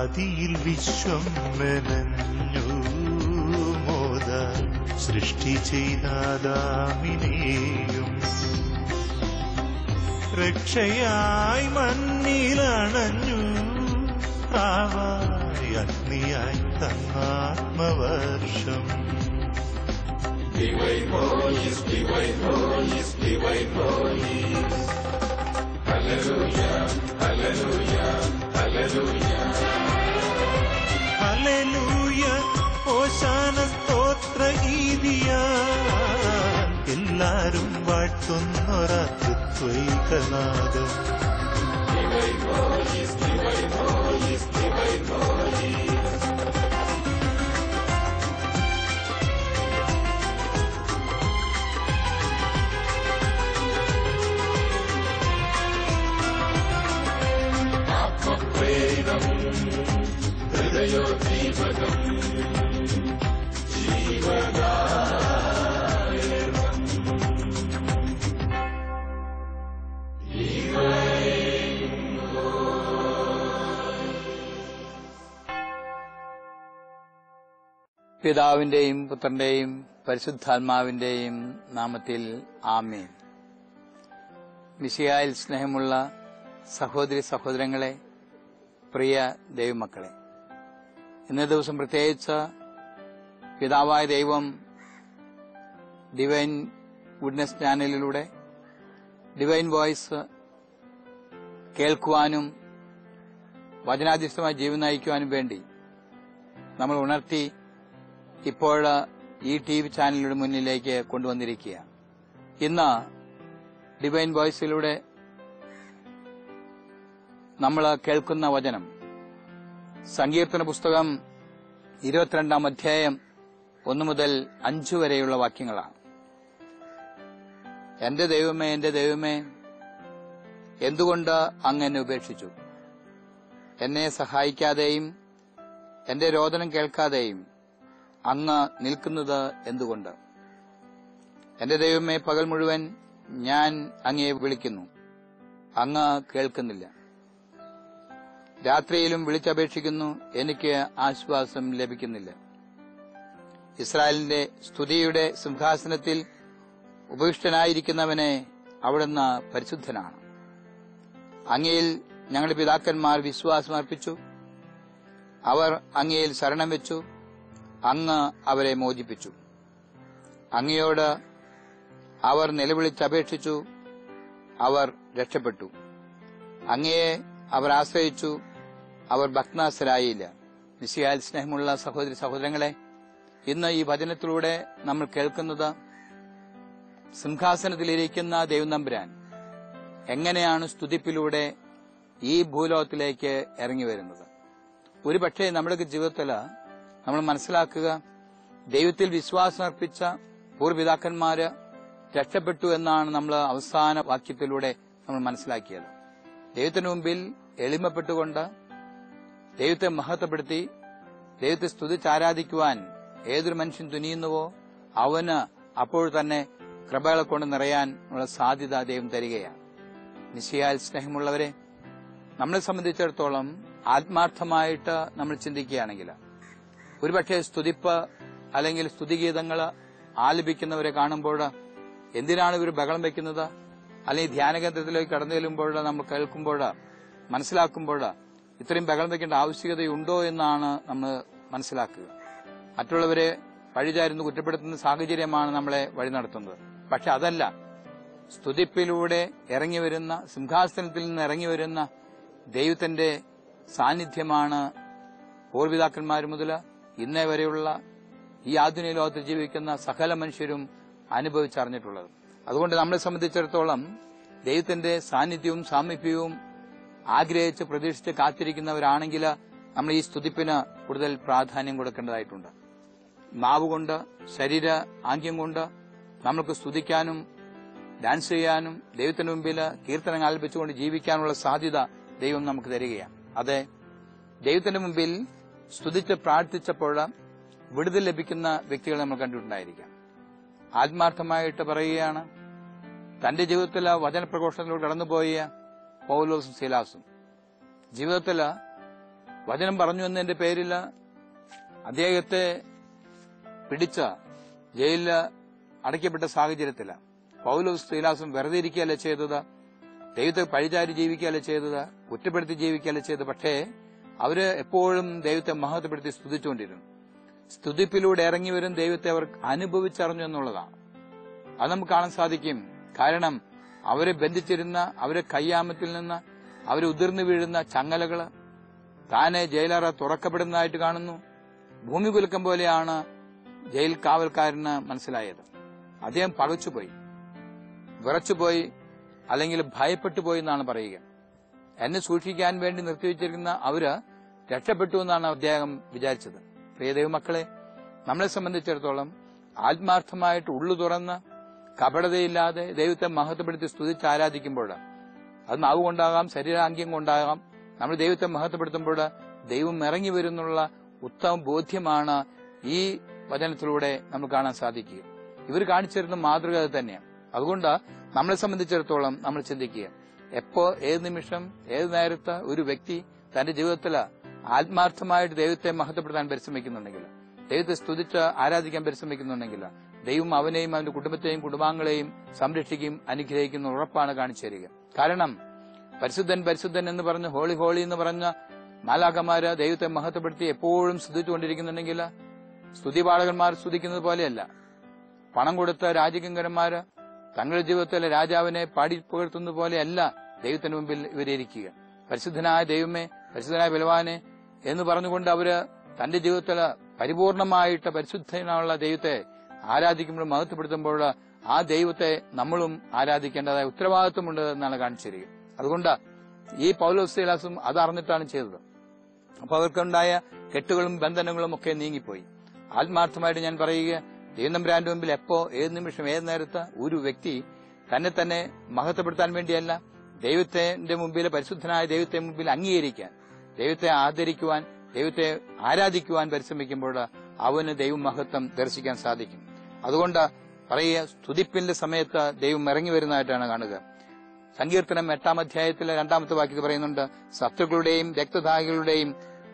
ആദിയിൽ വിശ്വം മെനഞ്ഞു മോദ സൃഷ്ടി ചെയ്താദാമിനെയും രക്ഷയായി മണ്ണിലണഞ്ഞു പ്രാവായി അഗ്നിയായി തന്നാത്മവർഷം ഹല്ലേലൂയ ഓശാന സ്തോത്ര ഗീതിയ എല്ലാരും വാഴ്ത്തുന്നൊരാ തൃത്വൈകനാഥം പിതാവിന്റെയും പുത്രന്റെയും പരിശുദ്ധാത്മാവിന്റെയും നാമത്തിൽ ആമേൻ മിശിയായിൽ സ്നേഹമുള്ള സഹോദരി സഹോദരങ്ങളെ പ്രിയ ദൈവമക്കളെ ഇന്നേ ദിവസം പ്രത്യേകിച്ച് പിതാവായ ദൈവം ഡിവൈൻ ഗുഡ്നസ് ചാനലിലൂടെ ഡിവൈൻ വോയിസ് കേൾക്കുവാനും വചനാധിഷ്ഠമായി ജീവൻ നയിക്കുവാനും വേണ്ടി നമ്മൾ ഉണർത്തി ഇപ്പോൾ ഈ ടി വി ചാനലിയുടെ മുന്നിലേക്ക് കൊണ്ടുവന്നിരിക്കുക ഇന്ന് ഡിവൈൻ വോയിസിലൂടെ നമ്മൾ കേൾക്കുന്ന വചനം സങ്കീർത്തന പുസ്തകം ഇരുപത്തിരണ്ടാം അധ്യായം ഒന്നു മുതൽ അഞ്ചു വരെയുള്ള വാക്യങ്ങളാണ് എന്റെ ദൈവമേ എന്റെ ദൈവമേ എന്തുകൊണ്ട് അങ്ങ് എന്നെ ഉപേക്ഷിച്ചു എന്നെ സഹായിക്കാതെയും എന്റെ രോദനം കേൾക്കാതെയും അങ്ങ് നിൽക്കുന്നത് എന്തുകൊണ്ട് എന്റെ ദൈവമേ പകൽ മുഴുവൻ ഞാൻ അങ്ങയെ വിളിക്കുന്നു അങ്ങ് കേൾക്കുന്നില്ല രാത്രിയിലും വിളിച്ചപേക്ഷിക്കുന്നു എനിക്ക് ആശ്വാസം ലഭിക്കുന്നില്ല ഇസ്രായേലിന്റെ സ്തുതിയുടെ സിംഹാസനത്തിൽ ഉപവിഷ്ടനായിരിക്കുന്നവനെ അവിടുന്ന് പരിശുദ്ധനാണ് അങ്ങയിൽ ഞങ്ങളുടെ പിതാക്കന്മാർ വിശ്വാസം അർപ്പിച്ചു അവർ അങ്ങയിൽ ശരണം വെച്ചു അങ്ങ് അവരെ മോചിപ്പിച്ചു അങ്ങയോട് അവർ നിലവിളിച്ചപേക്ഷിച്ചു അവർ രക്ഷപ്പെട്ടു അങ്ങയെ അവർ ആശ്രയിച്ചു അവർ ഭക്നാസരായില്ല മിശിയാൽ സ്നേഹമുള്ള സഹോദരി സഹോദരങ്ങളെ ഇന്ന് ഈ വചനത്തിലൂടെ നമ്മൾ കേൾക്കുന്നത് സിംഹാസനത്തിലിരിക്കുന്ന ദൈവനമ്പുരാൻ എങ്ങനെയാണ് സ്തുതിപ്പിലൂടെ ഈ ഭൂലോകത്തിലേക്ക് ഇറങ്ങി വരുന്നത് ഒരു പക്ഷേ നമ്മുടെ ജീവിതത്തിൽ നമ്മൾ മനസ്സിലാക്കുക ദൈവത്തിൽ വിശ്വാസം അർപ്പിച്ച പൂർവ്വപിതാക്കന്മാര് രക്ഷപ്പെട്ടു എന്നാണ് നമ്മൾ അവസാന വാക്യത്തിലൂടെ നമ്മൾ മനസ്സിലാക്കിയത് ദൈവത്തിന് മുമ്പിൽ എളിമപ്പെട്ടുകൊണ്ട് ദൈവത്തെ മഹത്വപ്പെടുത്തി ദൈവത്തെ സ്തുതിച്ചാരാധിക്കുവാൻ ഏതൊരു മനുഷ്യൻ തുനിയുന്നുവോ അവന് അപ്പോൾ തന്നെ കൃപകളെ കൊണ്ട് നിറയാൻ ഉള്ള സാധ്യത ദൈവം തരികയാണ് നിശ്ചയാൽ സ്നേഹമുള്ളവരെ നമ്മളെ സംബന്ധിച്ചിടത്തോളം ആത്മാർത്ഥമായിട്ട് നമ്മൾ ചിന്തിക്കുകയാണെങ്കിൽ ഒരുപക്ഷെ സ്തുതിപ്പ് അല്ലെങ്കിൽ സ്തുതിഗീതങ്ങൾ ആലപിക്കുന്നവരെ കാണുമ്പോൾ എന്തിനാണ് ഇവർ ബഹളം വെക്കുന്നത് അല്ലെങ്കിൽ ധ്യാനകേന്ദ്രത്തിലേക്ക് കടന്നു ചെല്ലുമ്പോൾ നമ്മൾ കേൾക്കുമ്പോൾ മനസ്സിലാക്കുമ്പോൾ ഇത്രയും ബഹളം വെക്കേണ്ട ആവശ്യകതയുണ്ടോ എന്നാണ് നമ്മൾ മനസ്സിലാക്കുക മറ്റുള്ളവരെ വഴിചാരുന്ന് കുറ്റപ്പെടുത്തുന്ന സാഹചര്യമാണ് നമ്മളെ വഴി നടത്തുന്നത് പക്ഷെ അതല്ല സ്തുതിപ്പിലൂടെ ഇറങ്ങി വരുന്ന സിംഹാസനത്തിൽ നിന്ന് ഇറങ്ങി വരുന്ന ദൈവത്തിന്റെ സാന്നിധ്യമാണ് പൂർവിതാക്കന്മാർ മുതൽ ഇന്നേ വരെയുള്ള ഈ ആധുനിക ലോകത്തിൽ ജീവിക്കുന്ന സകല മനുഷ്യരും അനുഭവിച്ചറിഞ്ഞിട്ടുള്ളത് അതുകൊണ്ട് നമ്മളെ സംബന്ധിച്ചിടത്തോളം ദൈവത്തിന്റെ സാന്നിധ്യവും സാമീപ്യവും ആഗ്രഹിച്ച് പ്രതീക്ഷിച്ച് കാത്തിരിക്കുന്നവരാണെങ്കിൽ നമ്മൾ ഈ സ്തുതിപ്പിന് കൂടുതൽ പ്രാധാന്യം കൊടുക്കേണ്ടതായിട്ടുണ്ട് നാവ് കൊണ്ട് ശരീര ആംഗ്യം കൊണ്ട് നമുക്ക് സ്തുതിക്കാനും ഡാൻസ് ചെയ്യാനും ദൈവത്തിന് മുമ്പിൽ കീർത്തനങ്ങൾ ആലപിച്ചുകൊണ്ട് ജീവിക്കാനുള്ള സാധ്യത ദൈവം നമുക്ക് തരികയാണ് അതെ ദൈവത്തിന്റെ മുമ്പിൽ സ്തുതിച്ച് പ്രാർത്ഥിച്ചപ്പോൾ വിടുതൽ ലഭിക്കുന്ന വ്യക്തികളെ നമ്മൾ കണ്ടിട്ടുണ്ടായിരിക്കാം ആത്മാർത്ഥമായിട്ട് പറയുകയാണ് തന്റെ ജീവിതത്തിൽ വചനപ്രഘോഷണത്തിലൂടെ കടന്നുപോയ പൗലോസും ശീലാസും ജീവിതത്തിൽ വചനം പറഞ്ഞു എന്നതിന്റെ പേരിൽ അദ്ദേഹത്തെ പിടിച്ച ജയിലിൽ അടയ്ക്കപ്പെട്ട സാഹചര്യത്തില പൗലോസ് ശ്രീലാസും വെറുതെ ഇരിക്കുകയല്ല ചെയ്തത് ദൈവത്തെ പഴിചാരി ജീവിക്കുകയല്ല ചെയ്തത് കുറ്റപ്പെടുത്തി ജീവിക്കുകയല്ല ചെയ്തത് പക്ഷേ അവര് എപ്പോഴും ദൈവത്തെ മഹത്വപ്പെടുത്തി സ്തുതിച്ചുകൊണ്ടിരുന്നു സ്തുതിപ്പിലൂടെ ഇറങ്ങി വരും ദൈവത്തെ അവർ അനുഭവിച്ചറിഞ്ഞു എന്നുള്ളതാണ് അത് നമുക്ക് കാണാൻ സാധിക്കും കാരണം അവരെ ബന്ധിച്ചിരുന്ന അവരെ കയ്യാമത്തിൽ നിന്ന് അവരെ ഉതിർന്നു വീഴുന്ന ചങ്ങലകള് താനെ ജയിലറ തുറക്കപ്പെടുന്നതായിട്ട് കാണുന്നു ഭൂമി കുലുക്കം പോലെയാണ് ജയിൽ കാവൽക്കാരന് മനസ്സിലായത് അദ്ദേഹം പകച്ചുപോയി വിറച്ചുപോയി അല്ലെങ്കിൽ ഭയപ്പെട്ടു പോയി എന്നാണ് പറയുക എന്നെ സൂക്ഷിക്കാൻ വേണ്ടി നിർത്തിവെച്ചിരിക്കുന്ന അവര് രക്ഷപ്പെട്ടു എന്നാണ് അദ്ദേഹം വിചാരിച്ചത് പ്രിയ ദൈവമക്കളെ നമ്മളെ സംബന്ധിച്ചിടത്തോളം ആത്മാർത്ഥമായിട്ട് ഉള്ളു തുറന്ന് കപടതയില്ലാതെ ദൈവത്തെ മഹത്വപ്പെടുത്തി സ്തുതിച്ച് ആരാധിക്കുമ്പോൾ അത് നാവ് കൊണ്ടാകാം ശരീരാംഗ്യം കൊണ്ടാകാം നമ്മൾ ദൈവത്തെ മഹത്വപ്പെടുത്തുമ്പോൾ ദൈവം ഇറങ്ങി വരുന്നുള്ള ഉത്തമ ബോധ്യമാണ് ഈ വചനത്തിലൂടെ നമുക്ക് കാണാൻ സാധിക്കുക ഇവർ കാണിച്ചിരുന്ന മാതൃക അത് തന്നെയാണ് അതുകൊണ്ട് നമ്മളെ സംബന്ധിച്ചിടത്തോളം നമ്മൾ ചിന്തിക്കുക എപ്പോ ഏത് നിമിഷം ഏത് നേരത്ത് ഒരു വ്യക്തി തന്റെ ജീവിതത്തിൽ ആത്മാർത്ഥമായിട്ട് ദൈവത്തെ മഹത്വപ്പെടുത്താൻ പരിശ്രമിക്കുന്നുണ്ടെങ്കിൽ ദൈവത്തെ സ്തുതിച്ച് ആരാധിക്കാൻ പരിശ്രമിക്കുന്നുണ്ടെങ്കിൽ ദൈവം അവനെയും അവന്റെ കുടുംബത്തെയും കുടുംബാംഗങ്ങളെയും സംരക്ഷിക്കുകയും അനുഗ്രഹിക്കുന്ന ഉറപ്പാണ് കാണിച്ചു തരിക കാരണം പരിശുദ്ധൻ പരിശുദ്ധൻ എന്ന് പറഞ്ഞ് ഹോളി ഹോളി എന്ന് പറഞ്ഞ മാലാകമാര് ദൈവത്തെ മഹത്വപ്പെടുത്തി എപ്പോഴും സ്തുതിച്ചുകൊണ്ടിരിക്കുന്നുണ്ടെങ്കിൽ സ്തുതിപാഠകന്മാർ സ്തുതിക്കുന്നത് പോലെയല്ല പണം കൊടുത്ത രാജകിങ്കരന്മാര് തങ്ങളുടെ ജീവിതത്തിലെ രാജാവിനെ പാടി പുകഴ്ത്തുന്നത് പോലെയല്ല ദൈവത്തിന് മുമ്പിൽ ഇവരിയ്ക്കുക പരിശുദ്ധനായ ദൈവമേ പരിശുദ്ധനായ ബലവാനെ എന്ന് പറഞ്ഞുകൊണ്ട് അവര് തന്റെ ജീവിതത്തിൽ പരിപൂർണമായിട്ട് പരിശുദ്ധനുള്ള ദൈവത്തെ ആരാധിക്കുമ്പോൾ മഹത്വപ്പെടുത്തുമ്പോൾ ആ ദൈവത്തെ നമ്മളും ആരാധിക്കേണ്ടതായ ഉത്തരവാദിത്വമുണ്ട് എന്നാണ് കാണിച്ചു തരിക അതുകൊണ്ട് ഈ പൗലോസ്തീലാസും അത് അറിഞ്ഞിട്ടാണ് ചെയ്തത് അപ്പൊ അവർക്കുണ്ടായ കെട്ടുകളും ബന്ധനങ്ങളും ഒക്കെ നീങ്ങിപ്പോയി ആത്മാർത്ഥമായിട്ട് ഞാൻ പറയുക ദൈവനമ്പരാന്റെ മുമ്പിൽ എപ്പോ ഏത് നിമിഷം ഏത് നേരത്ത് ഒരു വ്യക്തി തന്നെ തന്നെ മഹത്വപ്പെടുത്താൻ വേണ്ടിയല്ല ദൈവത്തിന്റെ മുമ്പിൽ പരിശുദ്ധനായ ദൈവത്തെ മുമ്പിൽ അംഗീകരിക്കാൻ ദൈവത്തെ ആദരിക്കുവാൻ ദൈവത്തെ ആരാധിക്കുവാൻ പരിശ്രമിക്കുമ്പോൾ അവന് ദൈവമഹത്വം ദർശിക്കാൻ സാധിക്കും അതുകൊണ്ട് പറയുക സ്തുതിപ്പിന്റെ സമയത്ത് ദൈവം ഇറങ്ങി വരുന്നതായിട്ടാണ് കാണുക സങ്കീർത്തനം എട്ടാം അധ്യായത്തിലെ രണ്ടാമത്തെ വാക്യത്തിൽ പറയുന്നുണ്ട് ശത്രുക്കളുടെയും രക്തദാഹികളുടെയും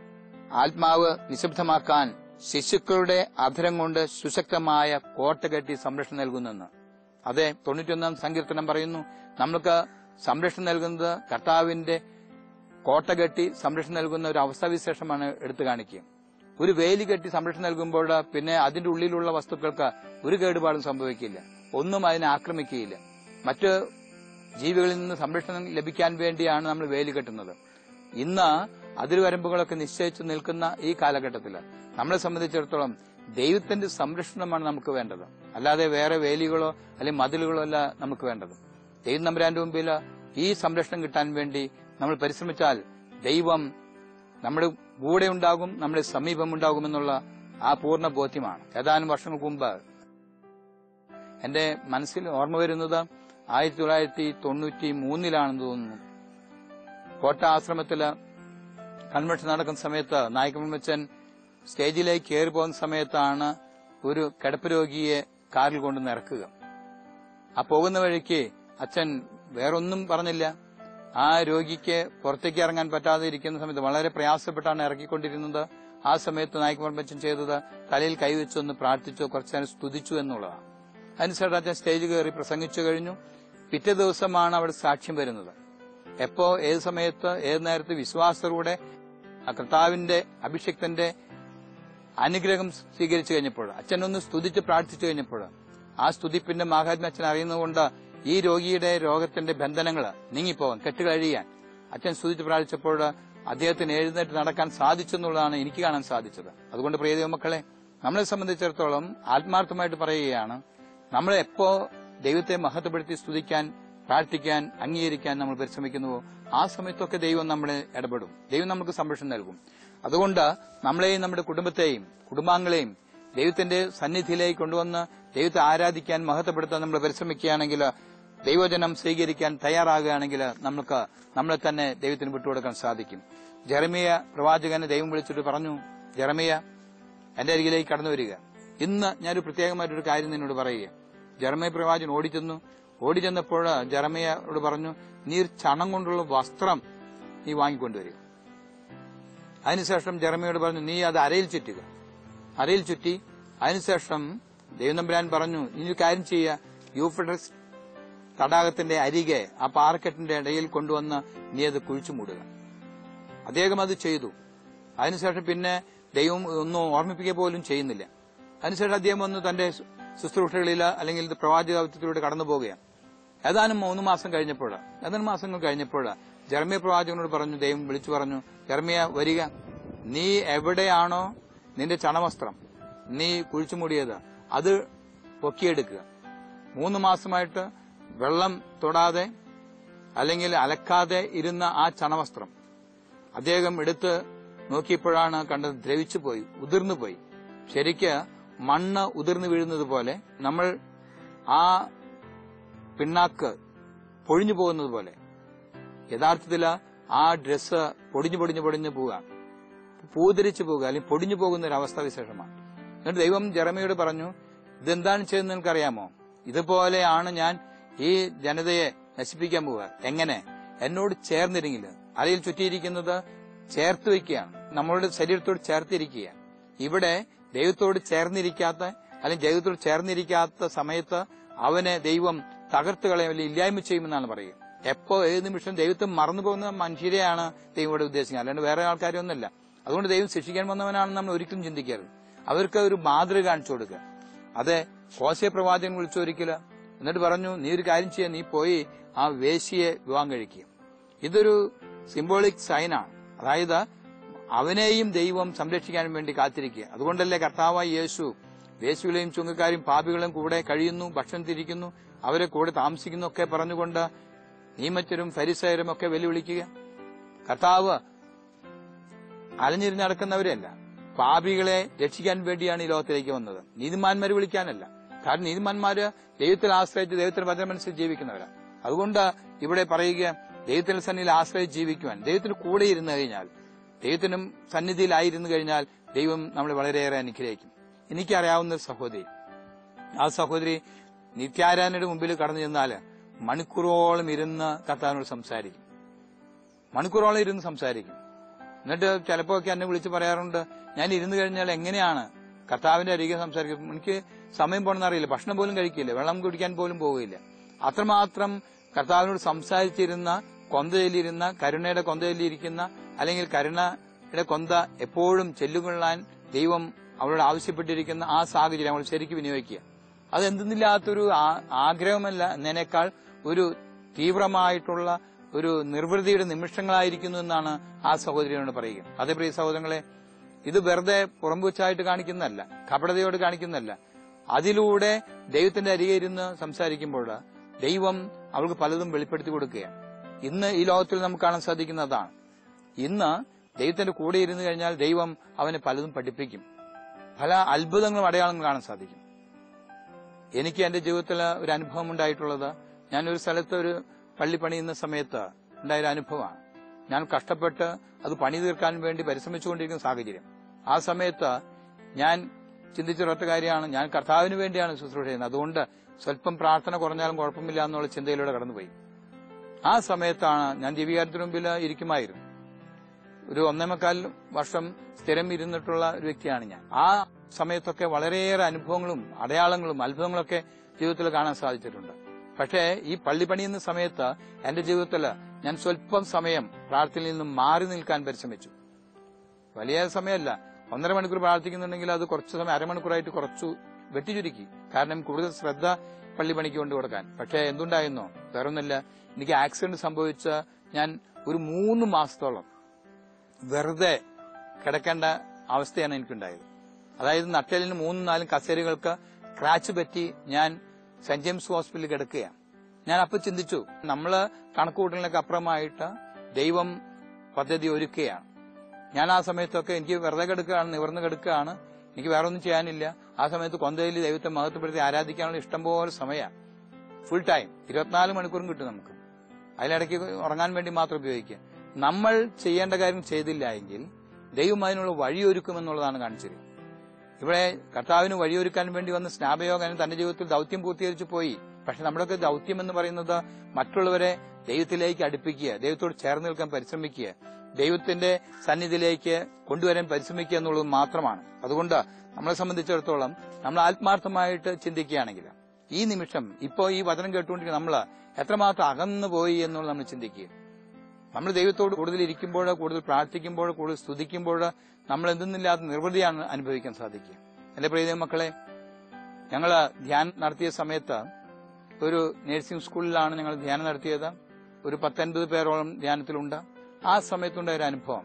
ആത്മാവ് നിശബ്ദമാക്കാൻ ശിശുക്കളുടെ അധരം കൊണ്ട് സുശക്തമായ കോട്ട കെട്ടി സംരക്ഷണം നൽകുന്നെന്ന് അതെ തൊണ്ണൂറ്റൊന്നാം സങ്കീർത്തനം പറയുന്നു നമ്മൾക്ക് സംരക്ഷണം നൽകുന്നത് കർത്താവിന്റെ കോട്ട കെട്ടി സംരക്ഷണം നൽകുന്ന ഒരു അവസ്ഥാവിശേഷമാണ് എടുത്തു കാണിക്കുക ഒരു വേലി കെട്ടി സംരക്ഷണം നൽകുമ്പോൾ പിന്നെ അതിന്റെ ഉള്ളിലുള്ള വസ്തുക്കൾക്ക് ഒരു കേടുപാടും സംഭവിക്കില്ല ഒന്നും അതിനെ ആക്രമിക്കുകയില്ല മറ്റ് ജീവികളിൽ നിന്ന് സംരക്ഷണം ലഭിക്കാൻ വേണ്ടിയാണ് നമ്മൾ വേലി കെട്ടുന്നത് ഇന്ന് അതിർവരമ്പുകളൊക്കെ നിശ്ചയിച്ചു നിൽക്കുന്ന ഈ കാലഘട്ടത്തിൽ നമ്മളെ സംബന്ധിച്ചിടത്തോളം ദൈവത്തിന്റെ സംരക്ഷണമാണ് നമുക്ക് വേണ്ടത് അല്ലാതെ വേറെ വേലികളോ അല്ലെങ്കിൽ മതിലുകളോ അല്ല നമുക്ക് വേണ്ടത് ദൈവം നമ്പരാന്റെ മുമ്പിൽ ഈ സംരക്ഷണം കിട്ടാൻ വേണ്ടി നമ്മൾ പരിശ്രമിച്ചാൽ ദൈവം നമ്മുടെ കൂടെ ഉണ്ടാകും നമ്മുടെ സമീപം ഉണ്ടാകുമെന്നുള്ള ആ പൂർണ്ണ ബോധ്യമാണ് ഏതാനും വർഷങ്ങൾക്ക് മുമ്പ് എന്റെ മനസ്സിൽ ഓർമ്മ വരുന്നത് ആയിരത്തി തൊള്ളായിരത്തി തൊണ്ണൂറ്റി മൂന്നിലാണെന്ന് തോന്നുന്നു കോട്ട ആശ്രമത്തില് കൺവെൻഷൻ നടക്കുന്ന സമയത്ത് നായികമ്മച്ചൻ സ്റ്റേജിലേക്ക് കയറി പോകുന്ന സമയത്താണ് ഒരു കിടപ്പ് രോഗിയെ കാറിൽ കൊണ്ടുവന്ന് ഇറക്കുക ആ പോകുന്ന വഴിക്ക് അച്ഛൻ വേറൊന്നും പറഞ്ഞില്ല ആ രോഗിക്ക് പുറത്തേക്ക് ഇറങ്ങാൻ പറ്റാതെ ഇരിക്കുന്ന സമയത്ത് വളരെ പ്രയാസപ്പെട്ടാണ് ഇറക്കിക്കൊണ്ടിരുന്നത് ആ സമയത്ത് നായികമ്മച്ചൻ ചെയ്തത് തലയിൽ കൈവച്ചൊന്ന് പ്രാർത്ഥിച്ചു കുറച്ചു നേരം സ്തുതിച്ചു എന്നുള്ളതാണ് അതിനുശേഷം അച്ഛൻ സ്റ്റേജ് കയറി പ്രസംഗിച്ചു കഴിഞ്ഞു പിറ്റേ ദിവസമാണ് അവിടെ സാക്ഷ്യം വരുന്നത് എപ്പോ ഏത് സമയത്ത് ഏത് നേരത്ത് വിശ്വാസത്തോടെ ആ കർത്താവിന്റെ അഭിഷക്തന്റെ അനുഗ്രഹം സ്വീകരിച്ചു കഴിഞ്ഞപ്പോൾ അച്ഛനൊന്ന് സ്തുതിച്ച് പ്രാർത്ഥിച്ചു കഴിഞ്ഞപ്പോൾ ആ സ്തുതിപ്പിന്റെ മാഹാത്മ്യം അച്ഛൻ അറിയുന്നതുകൊണ്ട് ഈ രോഗിയുടെ രോഗത്തിന്റെ ബന്ധനങ്ങൾ നീങ്ങിപ്പോവാൻ കെട്ടുകഴിയാൻ അച്ഛൻ സ്തുതിച്ച് പ്രാർത്ഥിച്ചപ്പോൾ അദ്ദേഹത്തിന് എഴുന്നേറ്റ് നടക്കാൻ സാധിച്ചു എന്നുള്ളതാണ് എനിക്ക് കാണാൻ സാധിച്ചത് അതുകൊണ്ട് പ്രിയ മക്കളെ നമ്മളെ സംബന്ധിച്ചിടത്തോളം ആത്മാർത്ഥമായിട്ട് പറയുകയാണ് നമ്മൾ എപ്പോ ദൈവത്തെ മഹത്വപ്പെടുത്തി സ്തുതിക്കാൻ പ്രാർത്ഥിക്കാൻ അംഗീകരിക്കാൻ നമ്മൾ പരിശ്രമിക്കുന്നുവോ ആ സമയത്തൊക്കെ ദൈവം നമ്മളെ ഇടപെടും ദൈവം നമുക്ക് സംരക്ഷണം നൽകും അതുകൊണ്ട് നമ്മളെയും നമ്മുടെ കുടുംബത്തെയും കുടുംബാംഗങ്ങളെയും ദൈവത്തിന്റെ സന്നിധിയിലേക്ക് കൊണ്ടുവന്ന് ദൈവത്തെ ആരാധിക്കാൻ മഹത്വപ്പെടുത്താൻ നമ്മൾ പരിശ്രമിക്കുകയാണെങ്കിൽ ദൈവജനം സ്വീകരിക്കാൻ തയ്യാറാകുകയാണെങ്കിൽ നമുക്ക് നമ്മളെ തന്നെ ദൈവത്തിന് വിട്ടുകൊടുക്കാൻ സാധിക്കും ജെറമിയ പ്രവാചകനെ ദൈവം വിളിച്ചിട്ട് പറഞ്ഞു ജെറമിയ എന്റെ അരികിലേക്ക് കടന്നു വരിക ഇന്ന് ഞാനൊരു പ്രത്യേകമായിട്ടൊരു കാര്യം നിന്നോട് പറയുക ജെറമയ പ്രവാചകൻ ഓടിച്ചെന്നു ഓടിച്ചെന്നപ്പോൾ ജെറമയോട് പറഞ്ഞു നീ ഒരു ചണം കൊണ്ടുള്ള വസ്ത്രം നീ വാങ്ങിക്കൊണ്ടുവരിക അതിനുശേഷം ജെറമിയോട് പറഞ്ഞു നീ അത് അരയിൽ ചുറ്റുക അരയിൽ ചുറ്റി അതിനുശേഷം ദൈവനമ്പുരാൻ പറഞ്ഞു ഇനി ഒരു കാര്യം ചെയ്യുക യൂഫ്രട്ടസ് തടാകത്തിന്റെ അരികെ ആ പാറക്കെട്ടിന്റെ ഇടയിൽ കൊണ്ടുവന്ന് നീ അത് കുഴിച്ചു മൂടുക അദ്ദേഹം അത് ചെയ്തു അതിനുശേഷം പിന്നെ ദൈവം ഒന്നും ഓർമ്മിപ്പിക്കുക പോലും ചെയ്യുന്നില്ല അതിനുശേഷം അദ്ദേഹം വന്ന് തന്റെ ശു- ശുശ്രൂഷകളിൽ അല്ലെങ്കിൽ ഇത് പ്രവാചകത്വത്തിലൂടെ കടന്നു പോവുകയാണ് ഏതാനും മൂന്ന് മാസം കഴിഞ്ഞപ്പോൾ ഏതാനും മാസങ്ങൾ കഴിഞ്ഞപ്പോൾ ജർമ്മിയ പ്രവാചകനോട് പറഞ്ഞു ദൈവം വിളിച്ചു പറഞ്ഞു ജർമ്മിയ വരിക നീ എവിടെയാണോ നിന്റെ ചണവസ്ത്രം നീ കുഴിച്ചു മൂടിയത് അത് പൊക്കിയെടുക്കുക മൂന്ന് മാസമായിട്ട് വെള്ളം തൊടാതെ അല്ലെങ്കിൽ അലക്കാതെ ഇരുന്ന ആ ചണവസ്ത്രം അദ്ദേഹം എടുത്ത് നോക്കിയപ്പോഴാണ് കണ്ടത് ദ്രവിച്ചു പോയി ഉതിർന്നു പോയി ശരിക്ക് മണ്ണ് ഉതിർന്നു വീഴുന്നത് പോലെ നമ്മൾ ആ പിണ്ണാക്ക് പൊഴിഞ്ഞു പോകുന്നത് പോലെ യഥാർത്ഥത്തിൽ ആ ഡ്രസ്സ് പൊടിഞ്ഞു പൊടിഞ്ഞു പൊടിഞ്ഞു പോവുക പൂതിരിച്ചു പോവുക അല്ലെങ്കിൽ പൊടിഞ്ഞു പോകുന്ന ഒരു അവസ്ഥ വിശേഷമാണ് എന്നിട്ട് ദൈവം ജെറമയോട് പറഞ്ഞു ഇതെന്താണ് ചെയ്യുന്നത് നിനക്കറിയാമോ ഇതുപോലെയാണ് ഞാൻ ഈ ജനതയെ നശിപ്പിക്കാൻ പോവുക എങ്ങനെ എന്നോട് ചേർന്നിരിക്കില്ല അരയിൽ ചുറ്റിയിരിക്കുന്നത് ചേർത്ത് വയ്ക്കുകയാണ് നമ്മളുടെ ശരീരത്തോട് ചേർത്തിരിക്കുക ഇവിടെ ദൈവത്തോട് ചേർന്നിരിക്കാത്ത അല്ലെങ്കിൽ ദൈവത്തോട് ചേർന്നിരിക്കാത്ത സമയത്ത് അവനെ ദൈവം തകർത്ത് കളയും അല്ലെങ്കിൽ ഇല്ലായ്മ ചെയ്യുമെന്നാണ് പറയുക എപ്പോ ഏത് നിമിഷം ദൈവത്തെ മറന്നു പോകുന്ന മനുഷ്യരെയാണ് ദൈവം ഇവിടെ ഉദ്ദേശിക്കുന്നത് അല്ലാണ്ട് വേറെ ആൾക്കാരൊന്നുമല്ല അതുകൊണ്ട് ദൈവം ശിക്ഷിക്കാൻ വന്നവനാണെന്ന് നമ്മൾ ഒരിക്കലും ചിന്തിക്കരുത് അവർക്ക് ഒരു മാതൃക കാണിച്ചു കൊടുക്കുക അതെ കോശയ പ്രവാചകൻ വിളിച്ചു ഒരിക്കല് എന്നിട്ട് പറഞ്ഞു നീ ഒരു കാര്യം ചെയ്യാ നീ പോയി ആ വേശിയെ വിവാഹം കഴിക്കുക ഇതൊരു സിംബോളിക് സൈനാണ് അതായത് അവനെയും ദൈവം സംരക്ഷിക്കാൻ വേണ്ടി കാത്തിരിക്കുക അതുകൊണ്ടല്ലേ കർത്താവായ യേശു വേശുവിലെയും ചുങ്കക്കാരും പാപികളും കൂടെ കഴിയുന്നു ഭക്ഷണം തിരിക്കുന്നു അവരെ കൂടെ താമസിക്കുന്നു ഒക്കെ പറഞ്ഞുകൊണ്ട് നിയമച്ചരും ഫരിസയരും ഒക്കെ വെല്ലുവിളിക്കുക കർത്താവ് അലഞ്ഞിരിഞ്ഞ് നടക്കുന്നവരെയല്ല പാപികളെ രക്ഷിക്കാൻ വേണ്ടിയാണ് ഈ ലോകത്തിലേക്ക് വന്നത് നീതിമാന്മാരെ വിളിക്കാനല്ല കാരണം നീതിമാന്മാര് ദൈവത്തിൽ ആശ്രയിച്ച് ദൈവത്തിന്റെ വചനമനുസരിച്ച് ജീവിക്കുന്നവരാണ് അതുകൊണ്ട് ഇവിടെ പറയുക ദൈവത്തിന്റെ സന്നിധിയിൽ ആശ്രയിച്ച് ജീവിക്കുവാൻ ദൈവത്തിന് കൂടെ ഇരുന്ന് കഴിഞ്ഞാൽ ദൈവത്തിനും സന്നിധിയിലായിരുന്നു കഴിഞ്ഞാൽ ദൈവം നമ്മളെ വളരെയേറെ അനുഗ്രഹിക്കും എനിക്കറിയാവുന്ന ഒരു സഹോദരി ആ സഹോദരി നിത്യാരാധനയുടെ മുമ്പിൽ കടന്നു ചെന്നാല് മണിക്കൂറോളം ഇരുന്ന് കർത്താവിനോട് സംസാരിക്കും മണിക്കൂറോളം ഇരുന്ന് സംസാരിക്കും എന്നിട്ട് ചിലപ്പോ ഒക്കെ എന്നെ വിളിച്ച് പറയാറുണ്ട് ഞാൻ ഇരുന്ന് കഴിഞ്ഞാൽ എങ്ങനെയാണ് കർത്താവിന്റെ അരികെ സംസാരിക്കും എനിക്ക് സമയം പോണെന്ന് അറിയില്ല ഭക്ഷണം പോലും കഴിക്കില്ല വെള്ളം കുടിക്കാൻ പോലും പോവുകയില്ല അത്രമാത്രം കർത്താവിനോട് സംസാരിച്ചിരുന്ന കൊന്തയിലിരുന്ന കരുണയുടെ കൊന്തയിലിരിക്കുന്ന അല്ലെങ്കിൽ കരുണയുടെ കൊന്ത എപ്പോഴും ചെല്ലുകൊള്ളാൻ ദൈവം അവളോട് ആവശ്യപ്പെട്ടിരിക്കുന്ന ആ സാഹചര്യം അവൾ ശരിക്കും വിനിയോഗിക്കുക അത് എന്തെന്നില്ലാത്തൊരു ആ- ആഗ്രഹമല്ല എന്നതിനേക്കാൾ ഒരു തീവ്രമായിട്ടുള്ള ഒരു നിർവൃതിയുടെ നിമിഷങ്ങളായിരിക്കുന്നു എന്നാണ് ആ സഹോദരിയോട് പറയുക അതേ പ്രിയ സഹോദരങ്ങളെ ഇത് വെറുതെ പുറംപൂച്ചായിട്ട് കാണിക്കുന്നതല്ല കപടതയോട് കാണിക്കുന്നതല്ല അതിലൂടെ ദൈവത്തിന്റെ അരികെ ഇരുന്ന് സംസാരിക്കുമ്പോൾ ദൈവം അവൾക്ക് പലതും വെളിപ്പെടുത്തി കൊടുക്കുകയാണ് ഇന്ന് ഈ ലോകത്തിൽ നമുക്ക് കാണാൻ സാധിക്കുന്നതാണ് ഇന്ന് ദൈവത്തിന്റെ കൂടെ ഇരുന്ന് കഴിഞ്ഞാൽ ദൈവം അവനെ പലതും പഠിപ്പിക്കും പല അത്ഭുതങ്ങളും അടയാളങ്ങളും കാണാൻ സാധിക്കും എനിക്ക് എന്റെ ജീവിതത്തിൽ ഒരു അനുഭവം ഉണ്ടായിട്ടുള്ളത് ഞാൻ ഒരു സ്ഥലത്ത് ഒരു പള്ളി പണിയുന്ന സമയത്ത് ഉണ്ടായ ഒരു അനുഭവമാണ് ഞാൻ കഷ്ടപ്പെട്ട് അത് പണി തീർക്കാൻ വേണ്ടി പരിശ്രമിച്ചുകൊണ്ടിരിക്കുന്ന സാഹചര്യം ആ സമയത്ത് ഞാൻ ചിന്തിച്ചൊരൊറ്റ കാര്യമാണ് ഞാൻ കർത്താവിന് വേണ്ടിയാണ് ശുശ്രൂഷ ചെയ്യുന്നത് അതുകൊണ്ട് സ്വല്പം പ്രാർത്ഥന കുറഞ്ഞാലും കുഴപ്പമില്ല എന്നുള്ള ചിന്തയിലൂടെ കടന്നുപോയി ആ സമയത്താണ് ഞാൻ ദിവ്യകാരത്തിന് മുമ്പിൽ ഇരിക്കുമായിരുന്നു ഒരു ഒന്നേമുക്കാൽ വർഷം സ്ഥിരം ഇരുന്നിട്ടുള്ള ഒരു വ്യക്തിയാണ് ഞാൻ ആ സമയത്തൊക്കെ വളരെയേറെ അനുഭവങ്ങളും അടയാളങ്ങളും അത്ഭുതങ്ങളൊക്കെ ജീവിതത്തിൽ കാണാൻ സാധിച്ചിട്ടുണ്ട് പക്ഷേ ഈ പള്ളി പണിയുന്ന സമയത്ത് എന്റെ ജീവിതത്തിൽ ഞാൻ സ്വല്പം സമയം പ്രാർത്ഥനയിൽ നിന്നും മാറി നിൽക്കാൻ പരിശ്രമിച്ചു വലിയ സമയമല്ല ഒന്നര മണിക്കൂർ പ്രാർത്ഥിക്കുന്നുണ്ടെങ്കിൽ അത് കുറച്ച് സമയം അരമണിക്കൂറായിട്ട് കുറച്ചു വെട്ടിച്ചുരുക്കി കാരണം കൂടുതൽ ശ്രദ്ധ പള്ളി പണിക്ക് കൊണ്ടു കൊടുക്കാൻ പക്ഷേ എന്തുണ്ടായിരുന്നോ വേറൊന്നുമില്ല എനിക്ക് ആക്സിഡന്റ് സംഭവിച്ച ഞാൻ ഒരു മൂന്ന് മാസത്തോളം വെറുതെ കിടക്കേണ്ട അവസ്ഥയാണ് എനിക്കുണ്ടായത് അതായത് നട്ടലിന് മൂന്നും നാലും കസേരകൾക്ക് ക്രാച്ച് പറ്റി ഞാൻ സെന്റ് ജെയിംസ് ഹോസ്പിറ്റലിൽ കിടക്കുകയാണ് ഞാൻ അപ്പൊ ചിന്തിച്ചു നമ്മള് കണക്കുകൂട്ടലിനൊക്കെ അപ്പുറമായിട്ട് ദൈവം പദ്ധതി ഒരുക്കുകയാണ് ഞാൻ ആ സമയത്തൊക്കെ എനിക്ക് വെറുതെ കിടക്കുകയാണ് നിവർന്ന് കിടക്കുകയാണ് എനിക്ക് വേറെ ഒന്നും ചെയ്യാനില്ല ആ സമയത്ത് കൊന്തയിൽ ദൈവത്തെ മഹത്വപ്പെടുത്തി ആരാധിക്കാനുള്ള ഇഷ്ടംപോലെ സമയമാണ് ഫുൾ ടൈം ഇരുപത്തിനാല് മണിക്കൂറും കിട്ടും നമുക്ക് അതിലിടയ്ക്ക് ഉറങ്ങാൻ വേണ്ടി മാത്രം ഉപയോഗിക്കുക നമ്മൾ ചെയ്യേണ്ട കാര്യം ചെയ്തില്ല എങ്കിൽ ദൈവം അതിനുള്ള വഴിയൊരുക്കുമെന്നുള്ളതാണ് കാണിച്ചത് ഇവിടെ കർത്താവിന് വഴിയൊരുക്കാൻ വേണ്ടി വന്ന സ്നാപയോഗൻ തന്റെ ജീവിതത്തിൽ ദൗത്യം പൂർത്തീകരിച്ചു പോയി പക്ഷെ നമ്മുടെയൊക്കെ ദൗത്യം എന്ന് പറയുന്നത് മറ്റുള്ളവരെ ദൈവത്തിലേക്ക് അടുപ്പിക്കുക ദൈവത്തോട് ചേർന്ന് നിൽക്കാൻ പരിശ്രമിക്കുക ദൈവത്തിന്റെ സന്നിധിയിലേക്ക് കൊണ്ടുവരാൻ പരിശ്രമിക്കുക എന്നുള്ളത് മാത്രമാണ് അതുകൊണ്ട് നമ്മളെ സംബന്ധിച്ചിടത്തോളം നമ്മൾ ആത്മാർത്ഥമായിട്ട് ചിന്തിക്കുകയാണെങ്കിൽ ഈ നിമിഷം ഇപ്പോൾ ഈ വചനം കേട്ടുകൊണ്ടിരിക്കുന്ന നമ്മൾ എത്രമാത്രം അകന്നു പോയി എന്നുള്ളത് നമ്മൾ ചിന്തിക്കുക നമ്മൾ ദൈവത്തോട് കൂടുതൽ ഇരിക്കുമ്പോൾ കൂടുതൽ പ്രാർത്ഥിക്കുമ്പോൾ കൂടുതൽ സ്തുതിക്കുമ്പോൾ നമ്മൾ എന്തെന്നില്ലാത്ത നിർവൃതിയാണ് അനുഭവിക്കാൻ സാധിക്കുക എന്റെ പ്രിയ മക്കളെ ഞങ്ങൾ ധ്യാനം നടത്തിയ സമയത്ത് ഒരു നഴ്സിംഗ് സ്കൂളിലാണ് ഞങ്ങൾ ധ്യാനം നടത്തിയത് ഒരു പത്തൊൻപത് പേരോളം ധ്യാനത്തിലുണ്ട് ആ സമയത്തുണ്ടായ ഒരു അനുഭവം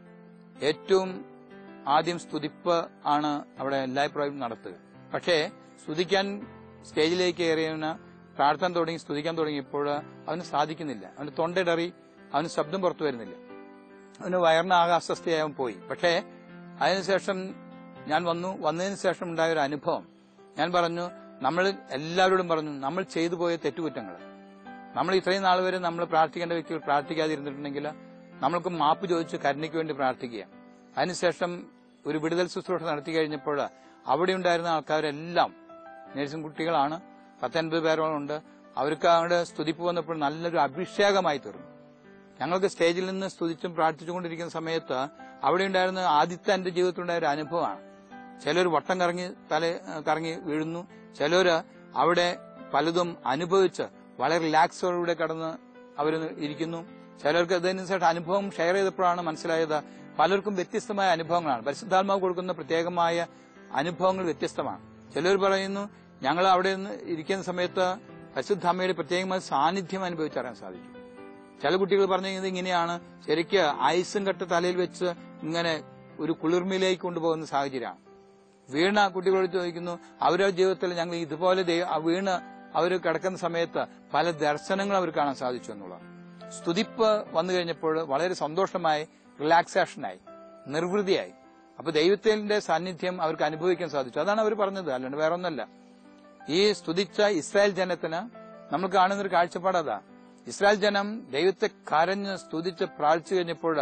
ഏറ്റവും ആദ്യം സ്തുതിപ്പ് ആണ് അവിടെ എല്ലായ്പ്പോഴും നടത്തുക പക്ഷേ സ്തുതിക്കാൻ സ്റ്റേജിലേക്ക് കയറിയവന് പ്രാർത്ഥന തുടങ്ങി സ്തുതിക്കാൻ തുടങ്ങിയപ്പോൾ അവന് സാധിക്കുന്നില്ല അവന് തൊണ്ടയിടറി അവന് ശബ്ദം പുറത്തു വരുന്നില്ല അവന് വയറിന് ആകെ അസ്വസ്ഥയാവും പോയി പക്ഷേ അതിനുശേഷം ഞാൻ വന്നു വന്നതിന് ശേഷം ഉണ്ടായ ഒരു അനുഭവം ഞാൻ പറഞ്ഞു നമ്മൾ എല്ലാവരോടും പറഞ്ഞു നമ്മൾ ചെയ്തു പോയ തെറ്റുകുറ്റങ്ങൾ നമ്മൾ ഇത്രയും നാൾ വരെ നമ്മൾ പ്രാർത്ഥിക്കേണ്ട വ്യക്തികൾ പ്രാർത്ഥിക്കാതിരുന്നിട്ടുണ്ടെങ്കിൽ നമ്മൾക്ക് മാപ്പ് ചോദിച്ച് കരുണയ്ക്ക് വേണ്ടി പ്രാർത്ഥിക്കുക അതിനുശേഷം ഒരു വിടുതൽ ശുശ്രൂഷ നടത്തി കഴിഞ്ഞപ്പോൾ അവിടെ ഉണ്ടായിരുന്ന ആൾക്കാരെല്ലാം നഴ്സിംഗ് കുട്ടികളാണ് പത്തൊൻപത് പേരോളം ഉണ്ട് അവർക്ക് അവിടെ സ്തുതിപ്പ് വന്നപ്പോൾ നല്ലൊരു അഭിഷേകമായി തീർന്നു ഞങ്ങൾക്ക് സ്റ്റേജിൽ നിന്ന് സ്തുതിച്ചും പ്രാർത്ഥിച്ചുകൊണ്ടിരിക്കുന്ന സമയത്ത് അവിടെ ഉണ്ടായിരുന്ന ആദ്യത്തെ എന്റെ ജീവിതത്തിലുണ്ടായ ഒരു അനുഭവമാണ് ചിലർ വട്ടം കറങ്ങി തല കറങ്ങി വീഴുന്നു ചിലര് അവിടെ പലതും അനുഭവിച്ച് വളരെ റിലാക്സോടുകൂടെ കടന്ന് അവർ ഇരിക്കുന്നു ചിലർക്ക് അതിനനുസരിച്ച് അനുഭവം ഷെയർ ചെയ്തപ്പോഴാണ് മനസ്സിലായത് പലർക്കും വ്യത്യസ്തമായ അനുഭവങ്ങളാണ് പരിശുദ്ധാത്മാവ് കൊടുക്കുന്ന പ്രത്യേകമായ അനുഭവങ്ങൾ വ്യത്യസ്തമാണ് ചിലർ പറയുന്നു ഞങ്ങൾ അവിടെ നിന്ന് ഇരിക്കുന്ന സമയത്ത് പരിശുദ്ധാമ്മയുടെ പ്രത്യേകമായ സാന്നിധ്യം അനുഭവിച്ചറിയാൻ സാധിക്കും ചില കുട്ടികൾ പറഞ്ഞത് ഇങ്ങനെയാണ് ശരിക്ക് ഐസും കെട്ട് തലയിൽ വെച്ച് ഇങ്ങനെ ഒരു കുളിർമയിലേക്ക് കൊണ്ടുപോകുന്ന സാഹചര്യമാണ് വീണ കുട്ടികളോട് ചോദിക്കുന്നു അവരുടെ ജീവിതത്തിൽ ഞങ്ങൾ ഇതുപോലെ ദൈവ- ആ വീണ് അവർ കിടക്കുന്ന സമയത്ത് പല ദർശനങ്ങൾ അവർ കാണാൻ സാധിച്ചു എന്നുള്ളതാണ് സ്തുതിപ്പ് വന്നു കഴിഞ്ഞപ്പോൾ വളരെ സന്തോഷമായി റിലാക്സേഷനായി നിർവൃതിയായി അപ്പൊ ദൈവത്തിന്റെ സാന്നിധ്യം അവർക്ക് അനുഭവിക്കാൻ സാധിച്ചു അതാണ് അവർ പറഞ്ഞത് അല്ലാണ്ട് വേറെ ഒന്നല്ല ഈ സ്തുതിച്ച ഇസ്രായേൽ ജനത്തിന് നമ്മൾ കാണുന്ന ഒരു കാഴ്ചപ്പാട് അതാ ഇസ്രായേൽ ജനം ദൈവത്തെ കരഞ്ഞ് സ്തുതിച്ച് പ്രാർത്ഥിച്ചു കഴിഞ്ഞപ്പോൾ